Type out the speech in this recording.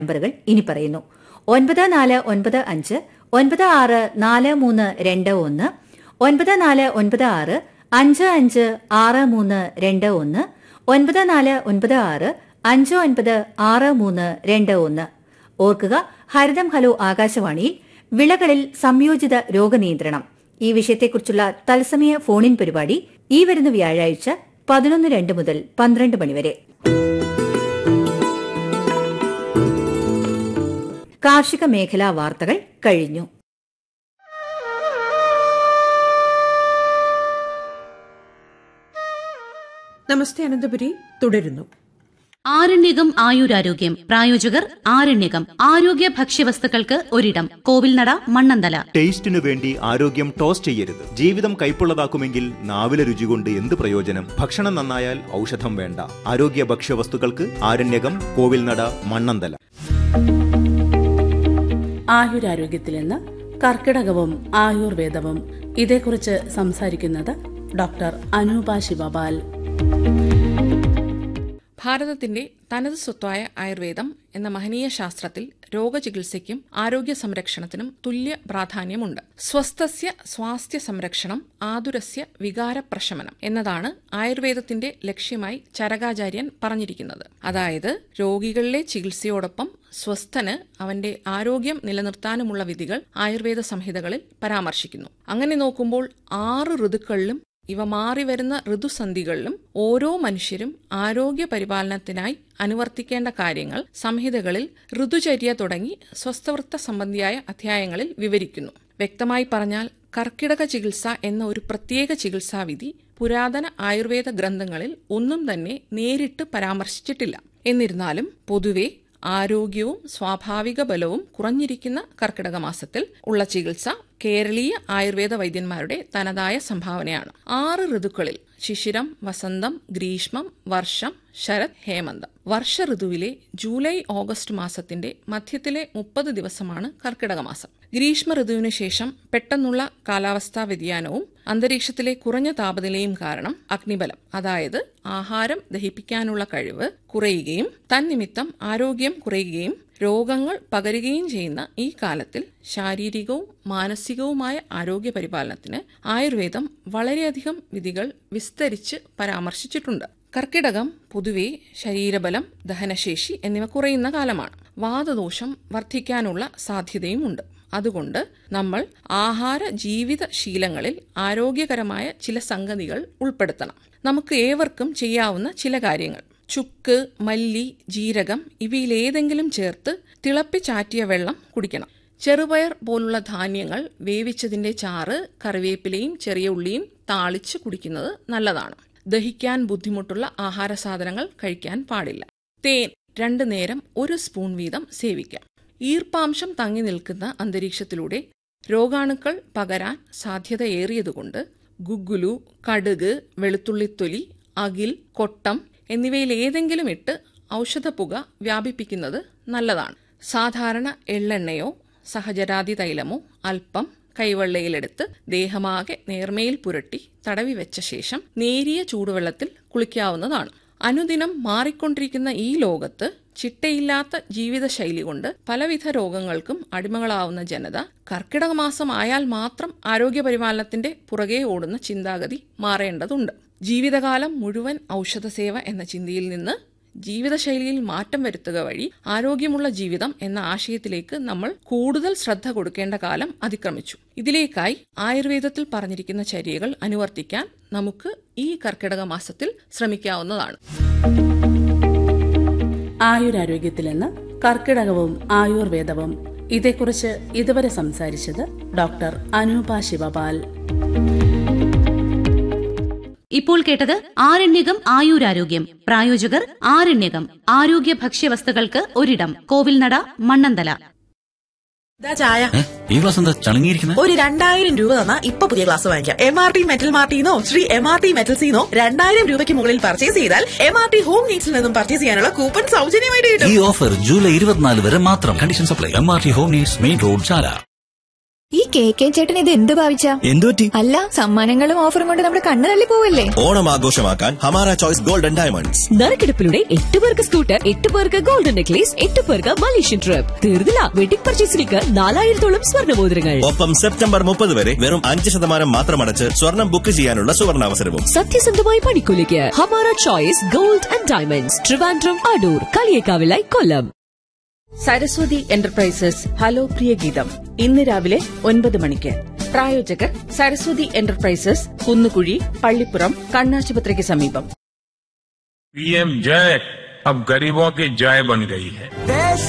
നമ്പറുകൾ ഇനി പറയുന്നു ഒൻപത് നാല് ഒൻപത് അഞ്ച് ഒൻപത് ആറ് നാല് മൂന്ന് രണ്ട് ഒന്ന് ഒൻപത് നാല് ഒൻപത് ആറ് അഞ്ച് അഞ്ച് ആറ് മൂന്ന് രണ്ട് ഒന്ന് ഒൻപത് നാല് ഒൻപത് ആറ് അഞ്ച് ഒൻപത് ആറ് മൂന്ന് രണ്ട് ഒന്ന് ഓർക്കുക ഹരിതം ഹലോ ആകാശവാണിയിൽ വിളകളിൽ സംയോജിത രോഗനിയന്ത്രണം ഈ വിഷയത്തെക്കുറിച്ചുള്ള തത്സമയ ഫോണിൻ പരിപാടി ഈ വരുന്ന വ്യാഴാഴ്ച പതിനൊന്ന് രണ്ട് മുതൽ പന്ത്രണ്ട് മണിവരെ കാർഷിക മേഖലാ വാർത്തകൾ കഴിഞ്ഞു നമസ്തേ അനന്തപുരി തുടരുന്നു ആരണ്യകം ആയുരാരോഗ്യം പ്രായോജകർ ആരണ്യകം ആരോഗ്യ ഭക്ഷ്യവസ്തുക്കൾക്ക് ഒരിടം കോവിൽനട മണ്ണന്തല ടേസ്റ്റിനു വേണ്ടി ആരോഗ്യം ടോസ് ചെയ്യരുത് ജീവിതം കൈപ്പുള്ളതാക്കുമെങ്കിൽ നാവിലെ രുചി കൊണ്ട് എന്ത് പ്രയോജനം ഭക്ഷണം നന്നായാൽ ഔഷധം വേണ്ട ആരോഗ്യ ഭക്ഷ്യവസ്തുക്കൾക്ക് ആരണ്യകം കോവിൽനട മണ്ണന്തല ആയുരാരോഗ്യത്തിൽ നിന്ന് കർക്കിടകവും ആയുർവേദവും ഇതേക്കുറിച്ച് സംസാരിക്കുന്നത് ഡോക്ടർ അനൂപ ശിവപാൽ ഭാരതത്തിന്റെ തനത് സ്വത്തായ ആയുർവേദം എന്ന മഹനീയ ശാസ്ത്രത്തിൽ രോഗചികിത്സയ്ക്കും ആരോഗ്യ സംരക്ഷണത്തിനും തുല്യ പ്രാധാന്യമുണ്ട് സ്വസ്ഥസ്യ സ്വാസ്ഥ്യ സംരക്ഷണം ആതുരസ്യ വികാരപ്രശമനം എന്നതാണ് ആയുർവേദത്തിന്റെ ലക്ഷ്യമായി ചരകാചാര്യൻ പറഞ്ഞിരിക്കുന്നത് അതായത് രോഗികളിലെ ചികിത്സയോടൊപ്പം സ്വസ്ഥന് അവന്റെ ആരോഗ്യം നിലനിർത്താനുമുള്ള വിധികൾ ആയുർവേദ സംഹിതകളിൽ പരാമർശിക്കുന്നു അങ്ങനെ നോക്കുമ്പോൾ ആറ് ഋതുക്കളിലും ഇവ മാറിവരുന്ന ഋതുസന്ധികളിലും ഓരോ മനുഷ്യരും ആരോഗ്യ പരിപാലനത്തിനായി അനുവർത്തിക്കേണ്ട കാര്യങ്ങൾ സംഹിതകളിൽ ഋതുചര്യ തുടങ്ങി സ്വസ്ഥവൃത്ത സംബന്ധിയായ അധ്യായങ്ങളിൽ വിവരിക്കുന്നു വ്യക്തമായി പറഞ്ഞാൽ കർക്കിടക ചികിത്സ എന്ന ഒരു പ്രത്യേക ചികിത്സാവിധി പുരാതന ആയുർവേദ ഗ്രന്ഥങ്ങളിൽ ഒന്നും തന്നെ നേരിട്ട് പരാമർശിച്ചിട്ടില്ല എന്നിരുന്നാലും പൊതുവെ ആരോഗ്യവും സ്വാഭാവിക ബലവും കുറഞ്ഞിരിക്കുന്ന കർക്കിടക മാസത്തിൽ ഉള്ള ചികിത്സ കേരളീയ ആയുർവേദ വൈദ്യന്മാരുടെ തനതായ സംഭാവനയാണ് ആറ് ഋതുക്കളിൽ ശിശിരം വസന്തം ഗ്രീഷ്മം വർഷം ശരത് ഹേമന്തം വർഷ ഋതുവിലെ ജൂലൈ ഓഗസ്റ്റ് മാസത്തിന്റെ മധ്യത്തിലെ മുപ്പത് ദിവസമാണ് കർക്കിടക മാസം ഗ്രീഷ്മ ഋതുവിനു ശേഷം പെട്ടെന്നുള്ള കാലാവസ്ഥാ വ്യതിയാനവും അന്തരീക്ഷത്തിലെ കുറഞ്ഞ താപനിലയും കാരണം അഗ്നിബലം അതായത് ആഹാരം ദഹിപ്പിക്കാനുള്ള കഴിവ് കുറയുകയും തന്നിമിത്തം ആരോഗ്യം കുറയുകയും രോഗങ്ങൾ പകരുകയും ചെയ്യുന്ന ഈ കാലത്തിൽ ശാരീരികവും മാനസികവുമായ ആരോഗ്യ പരിപാലനത്തിന് ആയുർവേദം വളരെയധികം വിധികൾ വിസ്തരിച്ച് പരാമർശിച്ചിട്ടുണ്ട് കർക്കിടകം പൊതുവെ ശരീരബലം ദഹനശേഷി എന്നിവ കുറയുന്ന കാലമാണ് വാതദോഷം വർദ്ധിക്കാനുള്ള സാധ്യതയുമുണ്ട് അതുകൊണ്ട് നമ്മൾ ആഹാര ജീവിത ശീലങ്ങളിൽ ആരോഗ്യകരമായ ചില സംഗതികൾ ഉൾപ്പെടുത്തണം നമുക്ക് ഏവർക്കും ചെയ്യാവുന്ന ചില കാര്യങ്ങൾ ചുക്ക് മല്ലി ജീരകം ഇവയിലേതെങ്കിലും ചേർത്ത് തിളപ്പിച്ചാറ്റിയ വെള്ളം കുടിക്കണം ചെറുപയർ പോലുള്ള ധാന്യങ്ങൾ വേവിച്ചതിന്റെ ചാറ് കറിവേപ്പിലയും ചെറിയ ഉള്ളിയും താളിച്ച് കുടിക്കുന്നത് നല്ലതാണ് ദഹിക്കാൻ ബുദ്ധിമുട്ടുള്ള ആഹാര സാധനങ്ങൾ കഴിക്കാൻ പാടില്ല തേൻ രണ്ടു നേരം ഒരു സ്പൂൺ വീതം സേവിക്കാം ഈർപ്പാംശം തങ്ങി നിൽക്കുന്ന അന്തരീക്ഷത്തിലൂടെ രോഗാണുക്കൾ പകരാൻ സാധ്യതയേറിയതുകൊണ്ട് ഗുഗുലു കടുക് വെളുത്തുള്ളിത്തൊലി അകിൽ കൊട്ടം എന്നിവയിൽ ഏതെങ്കിലും ഇട്ട് ഔഷധപ്പുക വ്യാപിപ്പിക്കുന്നത് നല്ലതാണ് സാധാരണ എള്ളെണ്ണയോ സഹജരാതി തൈലമോ അല്പം കൈവെള്ളയിലെടുത്ത് ദേഹമാകെ നേർമയിൽ പുരട്ടി തടവി വെച്ച ശേഷം നേരിയ ചൂടുവെള്ളത്തിൽ കുളിക്കാവുന്നതാണ് അനുദിനം മാറിക്കൊണ്ടിരിക്കുന്ന ഈ ലോകത്ത് ചിട്ടയില്ലാത്ത ജീവിതശൈലി കൊണ്ട് പലവിധ രോഗങ്ങൾക്കും അടിമകളാവുന്ന ജനത കർക്കിടക മാസം ആയാൽ മാത്രം ആരോഗ്യപരിപാലനത്തിന്റെ പുറകെ ഓടുന്ന ചിന്താഗതി മാറേണ്ടതുണ്ട് ജീവിതകാലം മുഴുവൻ ഔഷധസേവ എന്ന ചിന്തയിൽ നിന്ന് ജീവിതശൈലിയിൽ മാറ്റം വരുത്തുക വഴി ആരോഗ്യമുള്ള ജീവിതം എന്ന ആശയത്തിലേക്ക് നമ്മൾ കൂടുതൽ ശ്രദ്ധ കൊടുക്കേണ്ട കാലം അതിക്രമിച്ചു ഇതിലേക്കായി ആയുർവേദത്തിൽ പറഞ്ഞിരിക്കുന്ന ചര്യകൾ അനുവർത്തിക്കാൻ നമുക്ക് ഈ കർക്കിടക മാസത്തിൽ ശ്രമിക്കാവുന്നതാണ് ആയുരാരോഗ്യത്തിൽ നിന്ന് കർക്കിടകവും ആയുർവേദവും ഇതേക്കുറിച്ച് ഇതുവരെ സംസാരിച്ചത് ഡോക്ടർ അനൂപ ശിവപാൽ ഇപ്പോൾ കേട്ടത് ആരണ്യകം ആയുരാരോഗ്യം പ്രായോജകർ ആരണ്യകം ആരോഗ്യ ഭക്ഷ്യവസ്തുക്കൾക്ക് ഒരിടം കോവിൽനട മണ്ണന്തല ഇതാ ചായ ഏ? ഈ ഗ്ലാസ് എന്താ ചളുങ്ങിയിരിക്കുന്നത് ഒരു രണ്ടായിരം രൂപ തന്നാ ഇപ്പൊ പുതിയ ഗ്ലാസ് വാങ്ങിക്കാം എം ആർ ടി മെറ്റൽ മാർട്ടിന്നോ ശ്രീ എം ആർ ടി മെറ്റൽസിന്നോ രണ്ടായിരം രൂപയ്ക്ക് മുകളിൽ പർച്ചേസ് ചെയ്താൽ എം ആർ ടി ഹോം നീഡ്സിൽ നിന്നും പർച്ചേസ് ചെയ്യാനുള്ള കൂപ്പൺ സൗജന്യമായിട്ട് കിട്ടും ഈ ഓഫർ ജൂലൈ ഇരുപത്തിനാല് വരെ മാത്രം condition supply M R T home needs main road Chala ഈ കെ കെ ചേട്ടൻ ഇത് എന്ത് ഭാവിച്ച എന്തുപറ്റി അല്ല സമ്മാനങ്ങളും ഓഫറും കൊണ്ട് നമ്മുടെ കണ്ണ് തള്ളി പോവല്ലേ ഓണം ആഘോഷമാക്കാൻ ഹമാര ചോയ്സ് ഗോൾഡൻ ഡയമണ്ട്സ് നറുക്കെടുപ്പിലൂടെ എട്ട് പേർക്ക് സ്കൂട്ടർ എട്ട് പേർക്ക് ഗോൾഡൻ നെക്ലേസ് എട്ട് പേർക്ക് മലേഷ്യൻ ട്രിപ്പ് തീർന്നില്ല വെഡിംഗ് പർച്ചേസിലേക്ക് നാലായിരത്തോളം സ്വർണ്ണമോതിരങ്ങൾ ഒപ്പം സെപ്റ്റംബർ മുപ്പത് വരെ വെറും അഞ്ച് ശതമാനം മാത്രമടച്ച് സ്വർണം ബുക്ക് ചെയ്യാനുള്ള സുവർണാവസരവും സത്യസന്ധമായ പണിക്കൂലിക്ക് Hamara choice gold and diamonds Trivandrum Adoor കളിയേക്കാവിലായി കൊല്ലം സരസ്വതി എന്റർപ്രൈസസ് ഹലോ പ്രിയ ഗീതം ഇന്ന് രാവിലെ ഒൻപത് മണിക്ക് പ്രായോജകർ സരസ്വതി എന്റർപ്രൈസസ് കുന്നുകുഴി പള്ളിപ്പുറം കണ്ണാശുപത്രിക്ക് സമീപം पीएम जय अब गरीबों की जय बन गई है देश